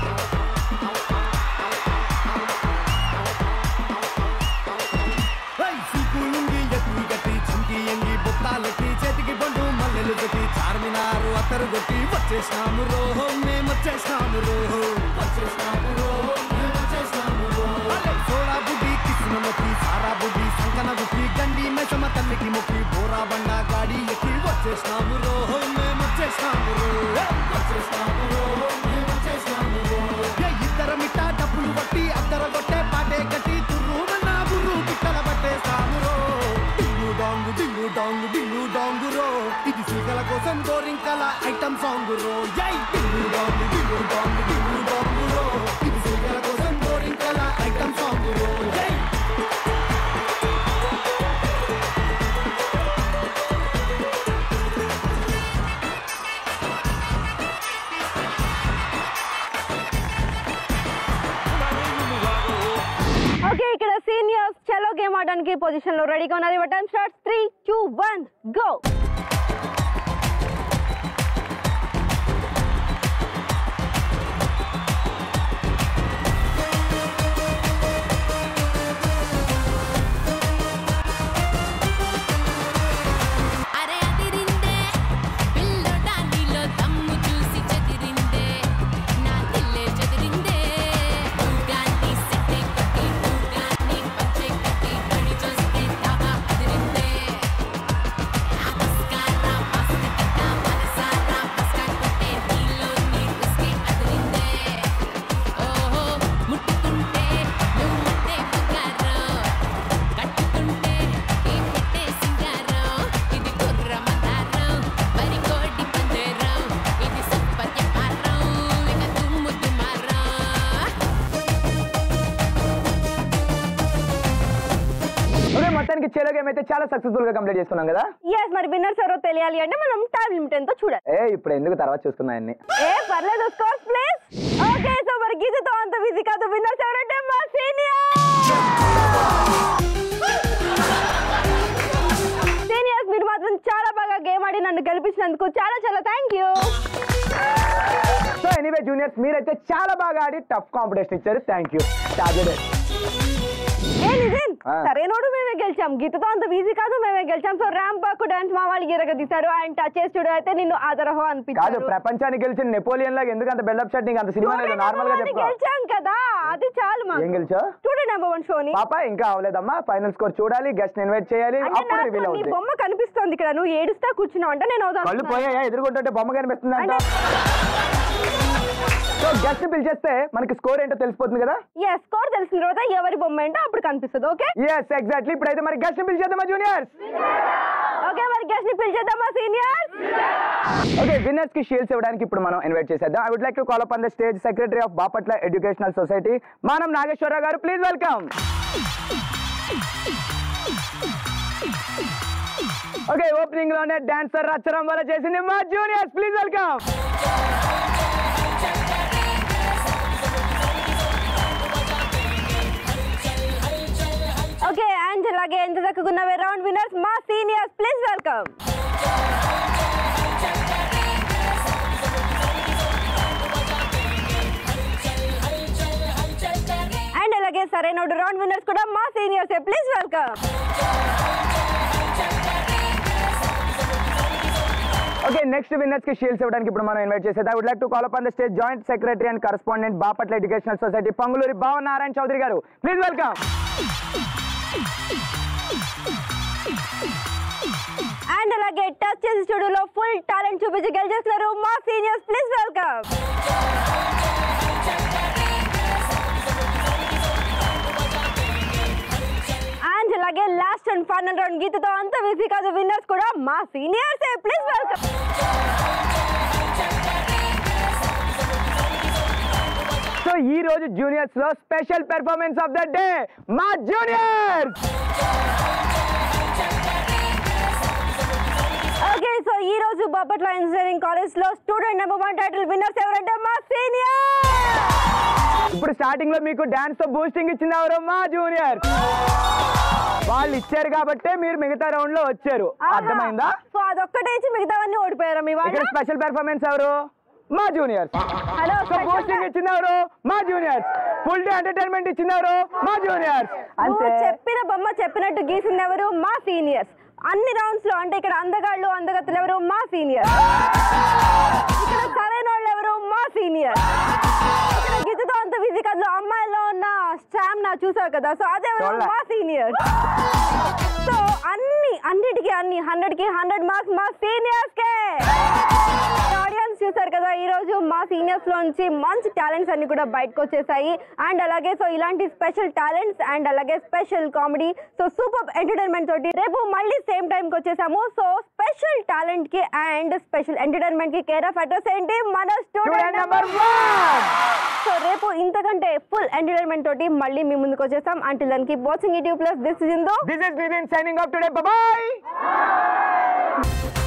సీకులుంగి ఎత్తులు గట్టి చింకి ఎంగి బొత్తాలెట్టి చేతికి బండు మల్లెలు పెట్టి చార్మినారు అత్తరు కొట్టి వచ్చేసినాము రోహో మేము వచ్చేసినాము రోహో వచ్చేసినాము రోహో మేము వచ్చేసినాము రోహో సోడా బుద్ధి కిసిన మొక్కి సారా బుద్ధి సంకన గుప్పి గండి మెసమ తల్లికి మొక్కి బోరా బండ గాడి ఎక్కి వచ్చేసినాము రోహో మేము వచ్చేసినాము రోహో వచ్చేసినాము రోహో మేము వచ్చేసినాము రోహో ఏ ఇద్దరం ఇట్టా డబ్బులు బట్టి అద్దర కొట్టే పాటే కట్టి తుర్రు నా బుర్రు పిట్టల పట్టే సామురో డింగు డాంగు డింగు డాంగు డింగు డాంగు రో ఇది సీకల కోసం గోరింకల ఐటమ్ సాంగ్ రో జై డింగు డాంగు డింగు డాంగు డింగు డాంగు రో ఇది సీకల కోసం గోరింకల ఐటమ్ సాంగ్ రో జై ఓకే ఇక్కడ సీనియర్స్ చలో గేమ్ ఆడడానికి పొజిషన్ లో రెడీగా ఉన్నారు your time starts three two one go అరే అదిరిందే పిల్లోడా నీలో దమ్ము చూసి చెదిరిందే నా దిల్లే చెదిరిందే ఊగాన్ని సెట్టే కొట్టి ఊగాన్ని పంచే కట్టి పడి చూస్తే తాగా అదిరిందే ఆస్కారా మస్త్ కిట్ట మనసారా మస్కా కొట్టే నీలో నీ ఉస్కే అదిరిందే ఓహో ముట్టుకుంటే నువ్వు ముట్టే బంగారం కట్టుకుంటే ఈ పెట్టే సింగారం ఇది కుర్ర మందారం మరి కోటి పందేరం ఇది సూపర్ వ్యాపారం ఇక దుమ్ము దుమారం ఓకే మొత్తానికి చేలో గేమ్ అయితే చాలా సక్సెస్ఫుల్ గా కంప్లీట్ చేసుకున్నాం కదా ఎస్ మరి విన్నర్స్ ఎవరో తెలియాలి అంటే మనం టైం లిమిట్ ఎంతో చూడాలి ఏ ఇప్పుడు ఎందుకు తర్వాత చూసుకుందాం అన్ని ఏ పర్లేదు స్కోర్స్ ప్లీజ్ ఓకే సో మరి గీతతో అంత బిజీ కాదు విన్నర్స్ ఎవరంటే మా సీనియర్ సీనియర్స్ మీరు మాత్రం చాలా బాగా గేమ్ ఆడి నన్ను గెలిపించినందుకు చాలా చాలా thank you so anyway juniors మీరైతే చాలా బాగా ఆడి టఫ్ కాంపిటీషన్ ఇచ్చారు థ్యాంక్ యూ టార్గెట్ ఏ నిజం ఆ. సరైనోడు మేమే గెలిచాం గీతతో అంత ఈజీ కాదు మేమే గెలిచాం సో ర్యాంప్ బాక్ డాన్స్ మా వాళ్ళు ఎరగ తీశారు అండ్ టచ్ చేసి చూడు అయితే నిన్ను ఆదరహో కాదు అనిపించారు ప్రపంచానికి గెలిచిన నెపోలియన్ లాగా ఎందుకు అంత బిల్డప్ షాట్ నీకు అంత సినిమా లేదు నార్మల్ గా అది చెప్పుకో గెలిచాం కదా అది చాలు మాకు ఏం గెలిచావు స్టూడెంట్ నెంబర్ వన్ షోని పాప ఇంకా అవలేదమ్మా ఫైనల్ స్కోర్ చూడాలి గెస్ట్ ఇన్వైట్ చేయాలి అంటే అప్పుడు నాకు రివీల్ నీ అవుతుంది బొమ్మ కనిపిస్తోంది ఇక్కడ నువ్వు ఏడుస్తా కూర్చున్నావు అంటే నేను అవుదాం కళ్ళు పోయాయా ఎదుర్కొంటుంటే బొమ్మ కనిపిస్తుంది అంట సో గెస్ట్ పిలిచేస్తే మనకి స్కోర్ ఏంటో తెలిసిపోతుంది కదా ఎస్ స్కోర్ తెలిసిన తర్వాత ఎవరి బొమ్మ ఏంటో అప్పుడు కనిపిస్తుంది ఓకే ఎస్ ఎగ్జాక్ట్లీ ఇప్పుడైతే మరి గెస్ట్ పిలిచేద్దామా జూనియర్స్ ఓకే మరి గెస్ట్ ని పిలిచేద్దామా సీనియర్స్ ఓకే విన్నర్స్ కి షీల్డ్స్ ఇవ్వడానికి ఇప్పుడు మనం ఇన్వైట్ చేసేద్దాం I would like to call up on the stage secretary of Bapatla educational society Manam Nageswararao garu please welcome okay opening లోనే డాన్సర్ రచ్చరం వల్ల చేసింది మా juniors please welcome okay and అలాగే ఎంత చక్కగున్నవే రౌండ్ విన్నర్స్ మా సీనియర్స్ ప్లీజ్ వెల్కమ్ అండ్ అలాగే సరైన రౌండ్ విన్నర్స్ కూడా మా seniors please welcome okay next winners కి షీల్డ్స్ ఇవ్వడానికి ఇప్పుడు మనం ఇన్వైట్ చేసేది I would like to call up on the stage joint secretary and correspondent Bapatla educational society Panguluri Bhavan Narayana Chowdary garu please welcome and అలాగే టచ్ చేసి స్టూడియోలో ఫుల్ టాలెంట్ చూపించి గెలిచేస్తున్నారు మా సీనియర్స్ ప్లీజ్ వెల్కమ్ అండ్ అలాగే లాస్ట్ అండ్ ఫైనల్ రౌండ్ గీతతో అంత బిజీ కాదు విన్నర్స్ కూడా మా సీనియర్స్ ప్లీజ్ వెల్కమ్ సో ఈ రోజు జూనియర్స్ లో special performance of the day మా జూనియర్స్ సో ఈ రోజు బాపట్ల ఇంజనీరింగ్ కాలేజ్ లో student number one title winners ఎవరంటే మా సీనియర్ ఇప్పుడు స్టార్టింగ్ లో మీకు డాన్స్ తో బూస్టింగ్ ఇచ్చింది ఎవరు మా జూనియర్ వాళ్ళు ఇచ్చారు కాబట్టే మీరు మిగతా రౌండ్ లో వచ్చారు అర్థమైందా సో అదొక్కటే ఇచ్చి మిగతావన్నీ ఓడిపోయారు మీ ఇక్కడ వాళ్ళు స్పెషల్ పెర్ఫార్మెన్స్ ఎవరు మా జూనియర్స్ హలో సో బూస్టింగ్ ఇచ్చింది ఎవరు మా జూనియర్స్ ఫుల్ డే ఎంటర్టైన్మెంట్ ఇచ్చింది ఎవరు మా జూనియర్స్ నువ్వు అంతే చెప్పిన బొమ్మ చెప్పినట్టు గీసింది ఎవరు మా సీనియర్స్ అన్ని రౌండ్స్ లో అంటే ఇక్కడ అందగాళ్ళు అందగత్తులు ఎవరు మా సీనియర్ ఇక్కడ సరైన వాళ్ళు ఎవరు మా సీనియర్ ఇక్కడ గిద్దుతో అంత బిజీ కథలో అమ్మాయిలో ఉన్న స్టామ్ నా చూసావు కదా సో అదెవరు చూడలే. మా సీనియర్ సో అన్ని అన్నిటికీ అన్ని హండ్రెడ్ కి హండ్రెడ్ మార్క్స్ మా సీనియర్స్ కే ఆడియన్స్ చూసారు కదా ఈ రోజు మా సీనియర్స్ లోంచి మంచి టాలెంట్స్ అన్ని కూడా బయటకు వచ్చేసాయి అండ్ అలాగే సో ఇలాంటి స్పెషల్ టాలెంట్స్ అండ్ అలాగే special comedy so super entertainment తోటి రేపు మళ్ళీ సేమ్ టైం కి వచ్చేసాము సో స్పెషల్ టాలెంట్ కి అండ్ స్పెషల్ ఎంటర్టైన్మెంట్ కి కేర్ ఆఫ్ అడ్రస్ ఏంటి మన స్టూడెంట్ నెంబర్ సో రేపు ఇంతకంటే ఫుల్ ఎంటర్టైన్మెంట్ తోటి మళ్ళీ మీ ముందుకు వచ్చేసాం అంటిల్ దానికి watching YouTube plus this is ఇందో this is Nitin signing off today bye